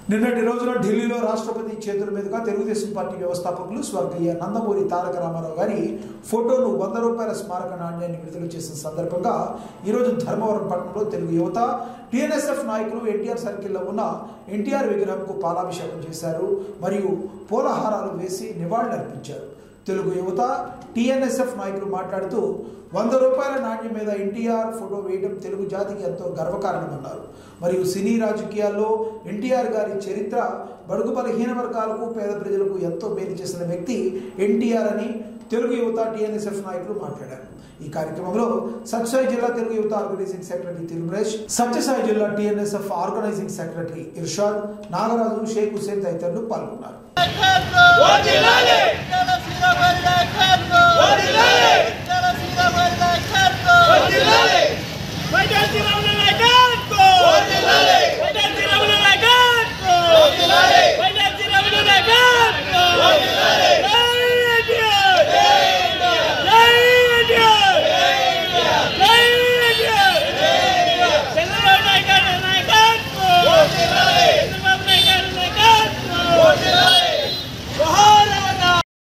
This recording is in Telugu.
నిన్నటి రోజున ఢిల్లీలో రాష్ట్రపతి చేతుల మీదుగా తెలుగుదేశం పార్టీ వ్యవస్థాపకులు స్వర్గీయ నందమూరి తారక రామారావు గారి ఫోటోను వంద రూపాయల స్మారక నాణ్యాన్ని విడుదల చేసిన సందర్భంగా ఈరోజు ధర్మవరం పట్టణంలో తెలుగు యువత టీఎన్ఎస్ఎఫ్ నాయకులు ఎన్టీఆర్ సర్కిల్లో ఉన్న ఎన్టీఆర్ విగ్రహంకు పాలాభిషేకం చేశారు మరియు పూలహారాలు వేసి నివాళులర్పించారు తెలుగు యువత టీఎన్ఎస్ఎఫ్ నాయకులు మాట్లాడుతూ వంద రూపాయల నాణ్యం మీద ఎన్టీఆర్ ఫోటో వేయడం తెలుగు జాతికి ఎంతో గర్వకారణమన్నారు మరియు సినీ రాజకీయాల్లో ఎన్టీఆర్ గారి చరిత్ర బడుగు బలహీన వర్గాలకు పేద ప్రజలకు ఎంతో మేలు చేసిన వ్యక్తి ఎన్టీఆర్ అని తెలుగు యువత టీఎన్ఎస్ఎఫ్ నాయకులు మాట్లాడారు ఈ కార్యక్రమంలో సత్యసాయి జిల్లా తెలుగు యువత ఆర్గనైజింగ్ సెక్రటరీ తిరుమలేష్ సత్యసాయి జిల్లా TNSF organising secretary Irshad Nagaraju Shaik Hussain తదితరులు పాల్గొన్నారు వర్ధిల్లాలి! జనసేన వారి నాయకత్వం!